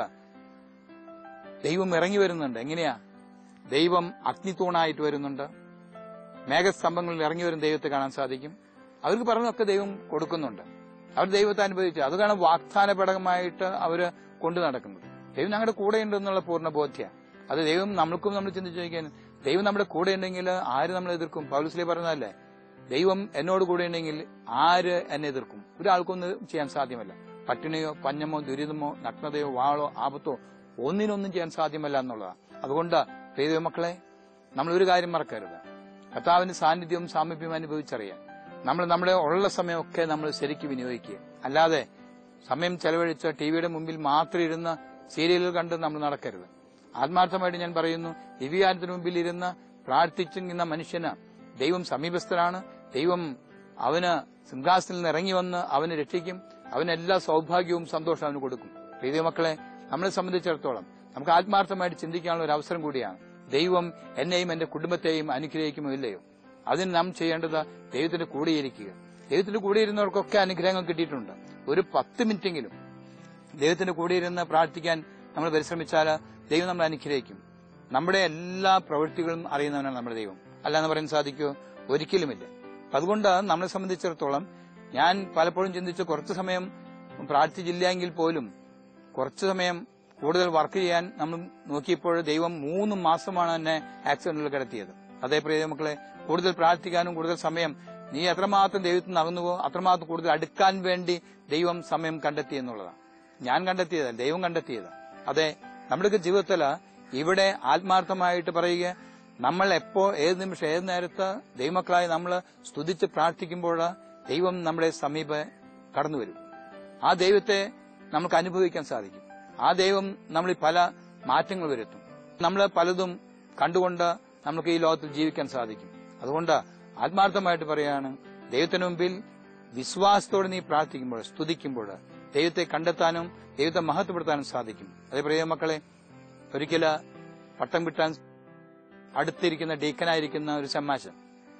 ദൈവം ഇറങ്ങി വരുന്നുണ്ട് എങ്ങനെയാ ദൈവം അഗ്നിത്തൂണായിട്ട് വരുന്നുണ്ട് മേഘസ്തംഭങ്ങളിൽ ഇറങ്ങി വരുന്ന ദൈവത്തെ കാണാൻ സാധിക്കും അവർക്ക് പറഞ്ഞൊക്കെ ദൈവം കൊടുക്കുന്നുണ്ട് അവർ ദൈവത്തെ അനുഭവിച്ചു അത് കാണാൻ വാഗ്ദാന പടകമായിട്ട് അവര് കൊണ്ടു നടക്കുന്നത് ദൈവം ഞങ്ങളുടെ കൂടെ ഉണ്ട് എന്നുള്ള പൂർണ്ണ ബോധ്യ അത് ദൈവം നമ്മൾക്കും നമ്മൾ ചിന്തിച്ചു നോക്കിയാൽ ദൈവം നമ്മുടെ കൂടെ ഉണ്ടെങ്കിൽ ആര് നമ്മളെ എതിർക്കും പൗലുസ്ലി പറഞ്ഞതല്ലേ ദൈവം എന്നോട് കൂടെ ഉണ്ടെങ്കിൽ ആര് എന്നെ എതിർക്കും ഒരാൾക്കൊന്നും ചെയ്യാൻ സാധ്യമല്ല പട്ടിണിയോ പഞ്ഞമോ ദുരിതമോ നഗ്നതയോ വാളോ ആപത്തോ ഒന്നിനൊന്നും ചെയ്യാൻ സാധ്യമല്ല എന്നുള്ളതാണ് അതുകൊണ്ട് പ്രിയ മക്കളെ നമ്മൾ ഒരു കാര്യം മറക്കരുത് കർത്താവിന്റെ സാന്നിധ്യവും സാമീപ്യവും അനുഭവിച്ചറിയാൻ നമ്മൾ നമ്മുടെ ഉള്ള സമയമൊക്കെ നമ്മൾ ശരിക്കും വിനിയോഗിക്കുക അല്ലാതെ സമയം ചെലവഴിച്ച് ടിവിയുടെ മുമ്പിൽ മാത്രം ഇരുന്ന് സീരിയലുകൾ കണ്ട് നമ്മൾ നടക്കരുത് ആത്മാർത്ഥമായിട്ട് ഞാൻ പറയുന്നു ദിവ്യാനത്തിന് മുമ്പിൽ ഇരുന്ന് പ്രാർത്ഥിച്ചിരുന്ന മനുഷ്യന് ദൈവം സമീപസ്ഥനാണ് ദൈവം അവന് സിംഹാസനത്തിൽ നിന്ന് ഇറങ്ങി വന്ന് അവനെ രക്ഷിക്കും അവന് എല്ലാ സൗഭാഗ്യവും സന്തോഷവും അവന് കൊടുക്കും പ്രീതി മക്കളെ നമ്മളെ സംബന്ധിച്ചിടത്തോളം നമുക്ക് ആത്മാർത്ഥമായിട്ട് ചിന്തിക്കാനുള്ള ഒരു അവസരം കൂടിയാണ് ദൈവം എന്നെയും എന്റെ കുടുംബത്തെയും അനുഗ്രഹിക്കുമോ ഇല്ലയോ അതിന് നാം ചെയ്യേണ്ടത് ദൈവത്തിന്റെ കൂടെയിരിക്കുക ദൈവത്തിന്റെ കൂടെ ഇരുന്നവർക്കൊക്കെ അനുഗ്രഹങ്ങൾ കിട്ടിയിട്ടുണ്ട് ഒരു പത്ത് മിനിറ്റെങ്കിലും ദൈവത്തിന്റെ കൂടെ ഇരുന്ന് പ്രാർത്ഥിക്കാൻ നമ്മൾ പരിശ്രമിച്ചാൽ ദൈവം നമ്മളെ അനുഗ്രഹിക്കും നമ്മുടെ എല്ലാ പ്രവൃത്തികളും അറിയുന്നവനാണ് നമ്മുടെ ദൈവം അല്ലാന്ന് പറയാൻ സാധിക്കുമോ ഒരിക്കലുമില്ല അപ്പൊ അതുകൊണ്ട് നമ്മളെ സംബന്ധിച്ചിടത്തോളം ഞാൻ പലപ്പോഴും ചിന്തിച്ച് കുറച്ചു സമയം പ്രാർത്ഥിച്ചില്ല എങ്കിൽ പോലും കുറച്ചു സമയം കൂടുതൽ വർക്ക് ചെയ്യാൻ നമ്മൾ നോക്കിയപ്പോൾ ദൈവം മൂന്ന് മാസമാണ് എന്നെ ആക്സിഡന്റിൽ കിടത്തിയത് അതേ പ്രിയ മക്കളെ കൂടുതൽ പ്രാർത്ഥിക്കാനും കൂടുതൽ സമയം നീ എത്രമാത്രം ദൈവത്തിൽ നിന്ന് അകന്നുവോ അത്രമാത്രം കൂടുതൽ അടുക്കാൻ വേണ്ടി ദൈവം സമയം കണ്ടെത്തി എന്നുള്ളതാണ് ഞാൻ കണ്ടെത്തിയതല്ല ദൈവം കണ്ടെത്തിയത് അതെ നമ്മുടെയൊക്കെ ജീവിതത്തിൽ ഇവിടെ ആത്മാർത്ഥമായിട്ട് പറയുക നമ്മൾ എപ്പോ ഏത് നിമിഷം ഏത് നേരത്ത് ദൈവമക്കളായി നമ്മൾ സ്തുതിച്ച് പ്രാർത്ഥിക്കുമ്പോൾ ദൈവം നമ്മുടെ സമീപ കടന്നു വരും ആ ദൈവത്തെ നമുക്ക് അനുഭവിക്കാൻ സാധിക്കും ആ ദൈവം നമ്മളിൽ പല മാറ്റങ്ങൾ വരുത്തും നമ്മൾ പലതും കണ്ടുകൊണ്ട് നമുക്ക് ഈ ലോകത്തിൽ ജീവിക്കാൻ സാധിക്കും അതുകൊണ്ട് ആത്മാർത്ഥമായിട്ട് പറയാണ് ദൈവത്തിന് മുമ്പിൽ വിശ്വാസത്തോടെ നീ പ്രാർത്ഥിക്കുമ്പോൾ സ്തുതിക്കുമ്പോൾ ദൈവത്തെ കണ്ടെത്താനും ദൈവത്തെ മഹത്വപ്പെടുത്താനും സാധിക്കും അതേ പ്രിയ മക്കളെ ഒരിക്കല് പട്ടം കിട്ടാൻ അടുത്തിരിക്കുന്ന ഡീക്കനായിരിക്കുന്ന ഒരു ചമ്മാശൻ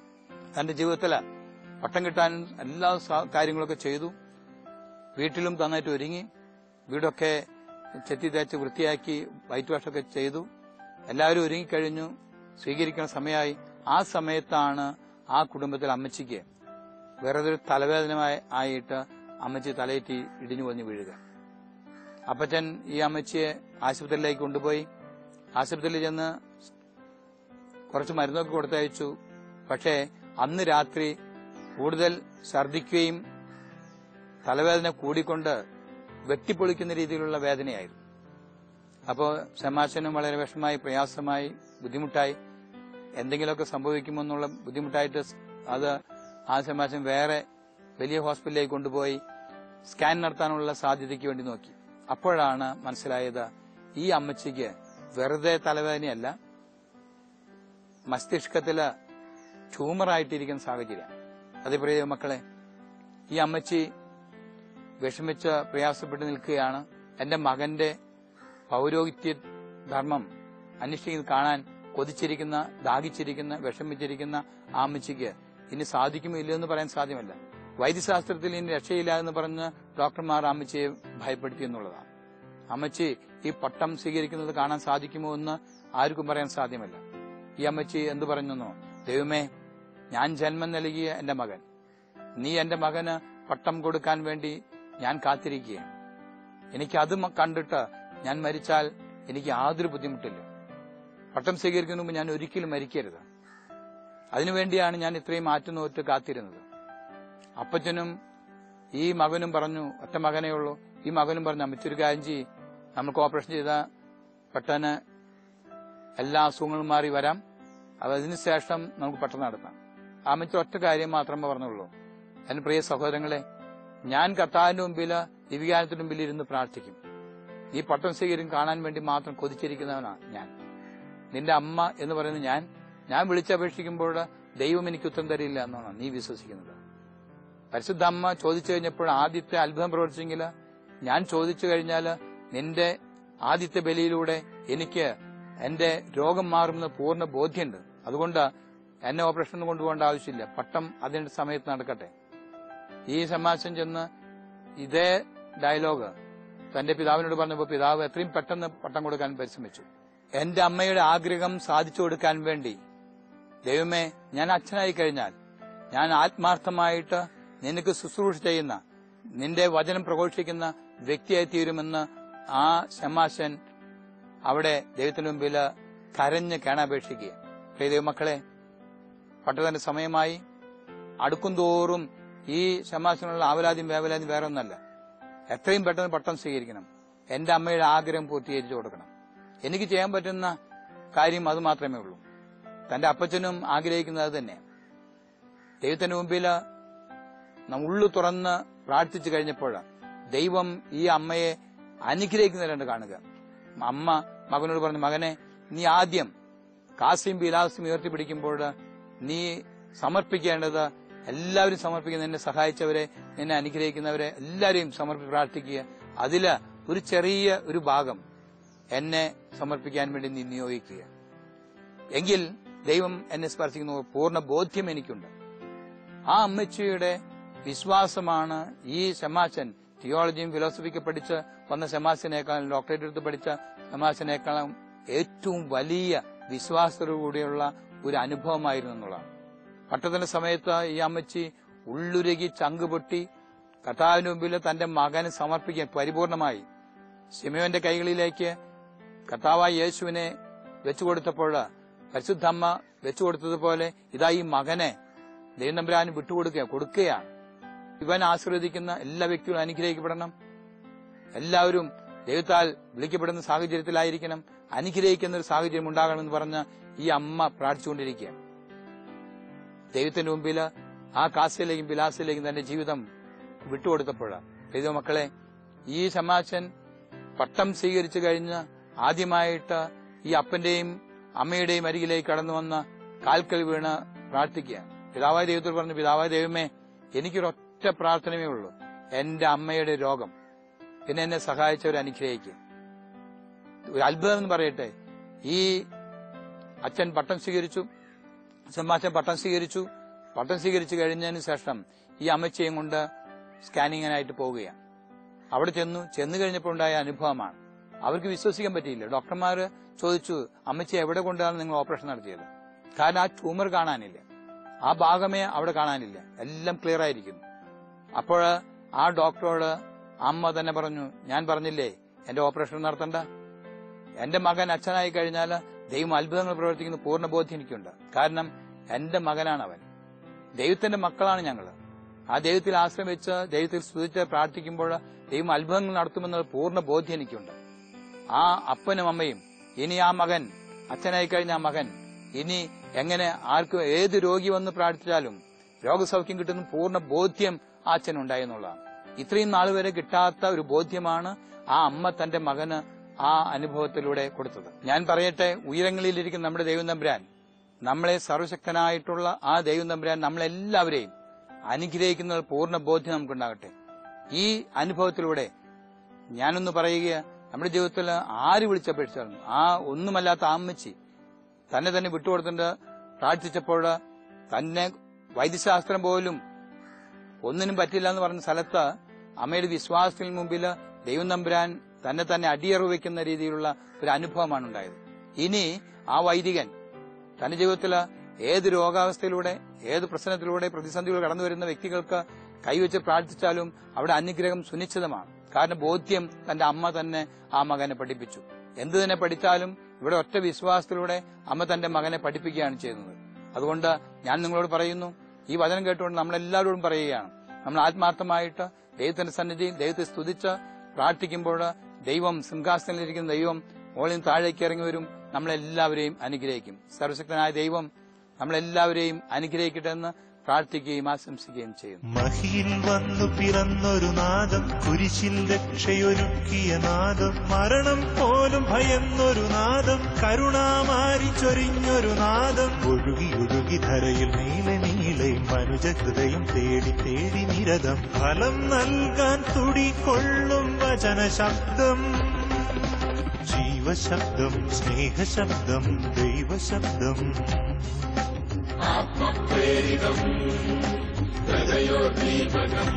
തന്റെ ജീവിതത്തില് പട്ടം കിട്ടാൻ എല്ലാ സ- കാര്യങ്ങളൊക്കെ ചെയ്തു വീട്ടിലും നന്നായിട്ട് ഒരുങ്ങി വീടൊക്കെ ചെത്തി തേച്ച് വൃത്തിയാക്കി വൈറ്റ് വാഷൊക്കെ ചെയ്തു എല്ലാവരും ഒരുങ്ങിക്കഴിഞ്ഞു സ്വീകരിക്കുന്ന സമയമായി ആ സമയത്താണ് ആ കുടുംബത്തിൽ അമ്മച്ചിക്ക് വെറുതെ ഒരു തലവേദനമായി ആയിട്ട് അമ്മച്ചി തലയേറ്റി ഇടിഞ്ഞു പൊഞ്ഞു വീഴുക അപ്പച്ചൻ ഈ അമ്മച്ചിയെ ആശുപത്രിയിലേക്ക് കൊണ്ടുപോയി ആശുപത്രിയിൽ ചെന്ന് കുറച്ച് മരുന്നൊക്കെ കൊടുത്തയച്ചു പക്ഷേ അന്ന് രാത്രി കൂടുതൽ ഛർദിക്കുകയും തലവേദന കൂടിക്കൊണ്ട് വെട്ടിപ്പൊളിക്കുന്ന രീതിയിലുള്ള വേദനയായിരുന്നു അപ്പോൾ ഷമാശനും വളരെ വിഷമായി പ്രയാസമായി ബുദ്ധിമുട്ടായി എന്തെങ്കിലുമൊക്കെ സംഭവിക്കുമെന്നുള്ള ബുദ്ധിമുട്ടായിട്ട് അത് ആ ഷമാശൻ വേറെ വലിയ ഹോസ്പിറ്റലിലേക്ക് കൊണ്ടുപോയി സ്കാൻ നടത്താനുള്ള സാധ്യതയ്ക്ക് വേണ്ടി നോക്കി അപ്പോഴാണ് മനസ്സിലായത് ഈ അമ്മച്ചിക്ക് വെറുതെ തലവേദനയല്ല മസ്തിഷ്കത്തില് ട്യൂമറായിട്ടിരിക്കുന്ന സാഹചര്യം അതേ പ്രിയ മക്കളെ ഈ അമ്മച്ചി വിഷമിച്ച് പ്രയാസപ്പെട്ട് നിൽക്കുകയാണ് എന്റെ മകന്റെ പൗരോഹിത്യ ധർമ്മം അന്വേഷിക്കുന്നത് കാണാൻ കൊതിച്ചിരിക്കുന്ന ദാഹിച്ചിരിക്കുന്ന വിഷമിച്ചിരിക്കുന്ന ആ അമ്മച്ചിക്ക് ഇനി സാധിക്കുമോ ഇല്ലെന്ന് പറയാൻ സാധ്യമല്ല വൈദ്യശാസ്ത്രത്തിൽ ഇനി രക്ഷയില്ല എന്ന് പറഞ്ഞ് ഡോക്ടർമാർ അമ്മച്ചിയെ ഭയപ്പെടുത്തി എന്നുള്ളതാണ് അമ്മച്ചി ഈ പട്ടം സ്വീകരിക്കുന്നത് കാണാൻ സാധിക്കുമോ എന്ന് ആർക്കും പറയാൻ സാധ്യമല്ല ഈ അമ്മച്ചി എന്തു പറഞ്ഞെന്നോ ദൈവമേ ഞാൻ ജന്മം നൽകിയ എന്റെ മകൻ നീ എന്റെ മകന് പട്ടം കൊടുക്കാൻ വേണ്ടി ഞാൻ കാത്തിരിക്കുകയാണ് എനിക്ക് അത് മ- കണ്ടിട്ട് ഞാൻ മരിച്ചാൽ എനിക്ക് യാതൊരു ബുദ്ധിമുട്ടില്ല പട്ടം സ്വീകരിക്കുന്ന മുമ്പ് ഞാൻ ഒരിക്കലും മരിക്കരുത് അതിനുവേണ്ടിയാണ് ഞാൻ ഇത്രയും ആറ്റുനോറ്റ് കാത്തിരുന്നത് അപ്പച്ചനും ഈ മകനും പറഞ്ഞു ഒറ്റ മകനേ ഉള്ളൂ ഈ മകനും പറഞ്ഞു അമ്മച്ചൊരു കാര്യം ചെയ്യ് നമുക്ക് ഓപ്പറേഷൻ ചെയ്താൽ പെട്ടെന്ന് എല്ലാ അസുഖങ്ങളും മാറി വരാം അത് അതിനുശേഷം നമുക്ക് പെട്ടെന്ന് നടത്താം ആ അമ്മച്ചി ഒറ്റ കാര്യം മാത്രമേ പറഞ്ഞുള്ളൂ എന്റെ പ്രിയ സഹോദരങ്ങളെ ഞാൻ കർത്താവിന്റെ മുമ്പിൽ ദിവികാരത്തിന്റെ മുമ്പിൽ ഇരുന്ന് പ്രാർത്ഥിക്കും ഈ പട്ടം സ്വീകര്യം കാണാൻ വേണ്ടി മാത്രം കൊതിച്ചിരിക്കുന്നവനാണ് ഞാൻ നിന്റെ അമ്മ എന്ന് പറയുന്ന ഞാൻ ഞാൻ വിളിച്ചപേക്ഷിക്കുമ്പോൾ ദൈവം എനിക്ക് ഉത്തരം തരില്ല എന്നാണ് നീ വിശ്വസിക്കുന്നത് പരിശുദ്ധ അമ്മ ചോദിച്ചു കഴിഞ്ഞപ്പോൾ ആദ്യത്തെ അത്ഭുതം പ്രവർത്തിച്ചെങ്കിൽ ഞാൻ ചോദിച്ചു കഴിഞ്ഞാൽ നിന്റെ ആദ്യത്തെ ബലിയിലൂടെ എനിക്ക് എന്റെ രോഗം മാറുമെന്ന് പൂർണ്ണ ബോധ്യമുണ്ട് അതുകൊണ്ട് എന്നെ ഓപ്പറേഷന് കൊണ്ടുപോകേണ്ട ആവശ്യമില്ല പട്ടം അതിന്റെ സമയത്ത് നടക്കട്ടെ ഈ സമാശം ചെന്ന് ഇതേ ഡയലോഗ് തന്റെ പിതാവിനോട് പറഞ്ഞപ്പോൾ പിതാവ് എത്രയും പെട്ടെന്ന് പട്ടം കൊടുക്കാൻ പരിശ്രമിച്ചു എന്റെ അമ്മയുടെ ആഗ്രഹം സാധിച്ചു കൊടുക്കാൻ വേണ്ടി ദൈവമേ ഞാൻ അച്ഛനായി കഴിഞ്ഞാൽ ഞാൻ ആത്മാർത്ഥമായിട്ട് നിനക്ക് ശുശ്രൂഷ ചെയ്യുന്ന നിന്റെ വചനം പ്രഘോഷിക്കുന്ന വ്യക്തിയായി തീരുമെന്ന് ആ ശമാശൻ അവിടെ ദൈവത്തിന് മുമ്പിൽ കരഞ്ഞ് കേണാപേക്ഷിക്കുക പ്രിയ ദൈവമക്കളെ പട്ടത്തിന്റെ സമയമായി അടുക്കും തോറും ഈ ശമാശനുള്ള ആവലാദ്യം വേവലാദ്യം വേറെ ഒന്നല്ല എത്രയും പെട്ടെന്ന് പട്ടം സ്വീകരിക്കണം എന്റെ അമ്മയുടെ ആഗ്രഹം പൂർത്തീകരിച്ചു കൊടുക്കണം എനിക്ക് ചെയ്യാൻ പറ്റുന്ന കാര്യം അത് മാത്രമേ ഉള്ളൂ തന്റെ അപ്പച്ചനും ആഗ്രഹിക്കുന്നത് അത് തന്നെ ദൈവത്തിന്റെ മുമ്പിൽ നാം ഉള്ളു തുറന്ന് പ്രാർത്ഥിച്ചു കഴിഞ്ഞപ്പോൾ ദൈവം ഈ അമ്മയെ അനുഗ്രഹിക്കുന്നവരുണ്ട് കാണുക അമ്മ മകനോട് പറഞ്ഞു മകനെ നീ ആദ്യം കാസിയും ബിലാസും ഉയർത്തിപ്പിടിക്കുമ്പോൾ നീ സമർപ്പിക്കേണ്ടത് എല്ലാവരും സമർപ്പിക്കുന്ന നിന്നെ സഹായിച്ചവരെ നിന്നെ അനുഗ്രഹിക്കുന്നവരെ എല്ലാവരെയും സമർപ്പി പ്രാർത്ഥിക്കുക അതില് ഒരു ചെറിയ ഒരു ഭാഗം എന്നെ സമർപ്പിക്കാൻ വേണ്ടി നീ നിയോഗിക്കുക എങ്കിൽ ദൈവം എന്നെ സ്പർശിക്കുന്ന പൂർണ്ണ ബോധ്യം എനിക്കുണ്ട് ആ അമ്മച്ചിയുടെ വിശ്വാസമാണ് ഈ ശമാശൻ തിയോളജിയും ഫിലോസഫിക്ക് പഠിച്ച് വന്ന ശമാശനേക്കാളും ഡോക്ടറേറ്റ് എടുത്ത് പഠിച്ച ശമാശനേക്കാളും ഏറ്റവും വലിയ വിശ്വാസത്തോടുകൂടിയുള്ള ഒരു അനുഭവമായിരുന്നു എന്നുള്ളതാണ് പട്ടത്തിന്റെ സമയത്ത് ഈ അമ്മച്ചി ഉള്ളുരുകി ചങ്കുപൊട്ടി കർത്താവിന് മുമ്പിൽ തന്റെ മകന് സമർപ്പിക്കാൻ പരിപൂർണമായി ശിമയോന്റെ കൈകളിലേക്ക് കർത്താവായ യേശുവിനെ വെച്ചുകൊടുത്തപ്പോൾ പരിശുദ്ധമ്മ വെച്ചുകൊടുത്തതുപോലെ ഇതാ ഈ മകനെ ദൈവം തമ്പുരാന് വിട്ടുകൊടുക്കുക കൊടുക്കുകയാണ് ഇവൻ ആശീർവദിക്കുന്ന എല്ലാ വ്യക്തികളും അനുഗ്രഹിക്കപ്പെടണം എല്ലാവരും ദൈവത്താൽ വിളിക്കപ്പെടുന്ന സാഹചര്യത്തിലായിരിക്കണം അനുഗ്രഹിക്കുന്ന ഒരു സാഹചര്യം ഉണ്ടാകണമെന്ന് പറഞ്ഞ് ഈ അമ്മ പ്രാർത്ഥിച്ചുകൊണ്ടിരിക്കുക ദൈവത്തിന്റെ മുമ്പിൽ ആ കാസിലേക്കും വിലാസിലേക്കും തന്റെ ജീവിതം വിട്ടുകൊടുത്തപ്പോഴാണ് ദൈവമക്കളെ ഈ സമാശൻ പട്ടം സ്വീകരിച്ചു കഴിഞ്ഞ് ആദ്യമായിട്ട് ഈ അപ്പന്റെയും അമ്മയുടെയും അരികിലേക്ക് കടന്നു വന്ന് കാൽക്കൽ വീണ് പ്രാർത്ഥിക്കുക പിതാവായ ദൈവത്തോട് പറഞ്ഞു പിതാവായ ദൈവമേ എനിക്കൊരൊറ്റ പ്രാർത്ഥനയേ ഉള്ളൂ എന്റെ അമ്മയുടെ രോഗം പിന്നെ എന്നെ സഹായിച്ചവരെ അനുഗ്രഹിക്കുക ഒരു അത്ഭുതം എന്ന് പറയട്ടെ ഈ അച്ഛൻ പട്ടം സ്വീകരിച്ചു സമ്മാശൻ പട്ടം സ്വീകരിച്ചു പട്ടം സ്വീകരിച്ചു കഴിഞ്ഞതിന് ശേഷം ഈ അമ്മച്ചയും കൊണ്ട് സ്കാനിങ്ങിനായിട്ട് പോവുകയാണ് അവിടെ ചെന്നു ചെന്നു കഴിഞ്ഞപ്പോൾ ഉണ്ടായ അനുഭവമാണ് അവർക്ക് വിശ്വസിക്കാൻ പറ്റിയില്ല ഡോക്ടർമാര് ചോദിച്ചു അമ്മച്ചി എവിടെ കൊണ്ടാണ് നിങ്ങൾ ഓപ്പറേഷൻ നടത്തിയത് കാരണം ആ ട്യൂമർ കാണാനില്ല ആ ഭാഗമേ അവിടെ കാണാനില്ല എല്ലാം ക്ലിയർ ആയിരിക്കുന്നു അപ്പോൾ ആ ഡോക്ടറോട് അമ്മ തന്നെ പറഞ്ഞു ഞാൻ പറഞ്ഞില്ലേ എന്റെ ഓപ്പറേഷൻ നടത്തണ്ട എന്റെ മകൻ അച്ഛനായി കഴിഞ്ഞാൽ ദൈവം അത്ഭുതങ്ങൾ പ്രവർത്തിക്കുന്ന പൂർണ്ണ ബോധ്യം എനിക്കുണ്ട് കാരണം എന്റെ മകനാണ് അവൻ ദൈവത്തിന്റെ മക്കളാണ് ഞങ്ങൾ ആ ദൈവത്തിൽ ആശ്രമിച്ച് ദൈവത്തിൽ സ്തുതിച്ച് പ്രാർത്ഥിക്കുമ്പോൾ ദൈവം അത്ഭുതങ്ങൾ നടത്തുമെന്നുള്ള പൂർണ്ണ ബോധ്യം എനിക്കുണ്ട് ആ അപ്പനും അമ്മയും ഇനി ആ മകൻ അച്ഛനായി കഴിഞ്ഞ ആ മകൻ ഇനി എങ്ങനെ ആർക്കും ഏത് രോഗി വന്ന് പ്രാർത്ഥിച്ചാലും രോഗസൗഖ്യം കിട്ടുന്ന പൂർണ്ണ ബോധ്യം ആ അച്ഛനുണ്ടായി എന്നുള്ളതാണ് ഇത്രയും നാൾ വരെ കിട്ടാത്ത ഒരു ബോധ്യമാണ് ആ അമ്മ തന്റെ മകന് ആ അനുഭവത്തിലൂടെ കൊടുത്തത് ഞാൻ പറയട്ടെ ഉയരങ്ങളിലിരിക്കുന്ന നമ്മുടെ ദൈവം തമ്പുരാൻ നമ്മളെ സർവശക്തനായിട്ടുള്ള ആ ദൈവം തമ്പുരാൻ നമ്മളെല്ലാവരെയും അനുഗ്രഹിക്കുന്ന ഒരു പൂർണ്ണ ബോധ്യം നമുക്കുണ്ടാകട്ടെ ഈ അനുഭവത്തിലൂടെ ഞാനൊന്ന് പറയുക നമ്മുടെ ജീവിതത്തിൽ ആര് വിളിച്ചപേക്ഷിച്ചാലും ആ ഒന്നുമല്ലാത്ത ആ അമ്മച്ചി തന്നെ തന്നെ വിട്ടുകൊടുത്തിട്ട് പ്രാർത്ഥിച്ചപ്പോൾ തന്നെ വൈദ്യശാസ്ത്രം പോലും ഒന്നിനും പറ്റില്ല എന്ന് പറഞ്ഞ സ്ഥലത്ത് അമ്മയുടെ വിശ്വാസത്തിന് മുമ്പിൽ ദൈവം തമ്പുരാൻ തന്നെ തന്നെ അടിയറവ് വെക്കുന്ന രീതിയിലുള്ള ഒരു അനുഭവമാണ് ഉണ്ടായത് ഇനി ആ വൈദികൻ തന്റെ ജീവിതത്തിൽ ഏത് രോഗാവസ്ഥയിലൂടെ ഏത് പ്രശ്നത്തിലൂടെ പ്രതിസന്ധികൾ കടന്നു വരുന്ന വ്യക്തികൾക്ക് കൈവച്ച് പ്രാർത്ഥിച്ചാലും അവിടെ അനുഗ്രഹം സുനിശ്ചിതമാണ് കാരണം ബോധ്യം തന്റെ അമ്മ തന്നെ ആ മകനെ പഠിപ്പിച്ചു എന്ത് തന്നെ പഠിച്ചാലും ഇവിടെ ഒറ്റ വിശ്വാസത്തിലൂടെ അമ്മ തന്റെ മകനെ പഠിപ്പിക്കുകയാണ് ചെയ്യുന്നത് അതുകൊണ്ട് ഞാൻ നിങ്ങളോട് പറയുന്നു ഈ വചനം കേട്ടുകൊണ്ട് നമ്മളെല്ലാവരോടും പറയുകയാണ് നമ്മൾ ആത്മാർത്ഥമായിട്ട് ദൈവത്തിന്റെ സന്നിധിയിൽ ദൈവത്തെ സ്തുതിച്ച് പ്രാർത്ഥിക്കുമ്പോൾ ദൈവം സിംഹാസനത്തിലിരിക്കുന്ന ദൈവം മുകളിൽ നിന്ന് താഴേക്ക് ഇറങ്ങി വരും നമ്മളെല്ലാവരെയും അനുഗ്രഹിക്കും സർവശക്തനായ ദൈവം നമ്മളെല്ലാവരെയും അനുഗ്രഹിക്കട്ടെ എന്ന് പ്രാർത്ഥിക്കുകയും ആശംസിക്കുകയും ചെയ്യുന്നു മഹിയിൽ വന്നു പിറന്നൊരു നാദം കുരിശിൽ രക്ഷയൊരുക്കിയ നാദം മരണം പോലും ഭയന്നൊരു നാദം കരുണാമാരി ചൊരിഞ്ഞൊരു നാദം ഒഴുകി ഒഴുകി ധരയിൽ നീളെ നീളെ മനുജ ഹൃദയം തേടി തേടി നിരതം ഫലം നൽകാൻ തുടികൊള്ളും വചന ശബ്ദം ജീവശബ്ദം സ്നേഹശബ്ദം ദൈവശബ്ദം ഹൃദയോദ്ദീപകം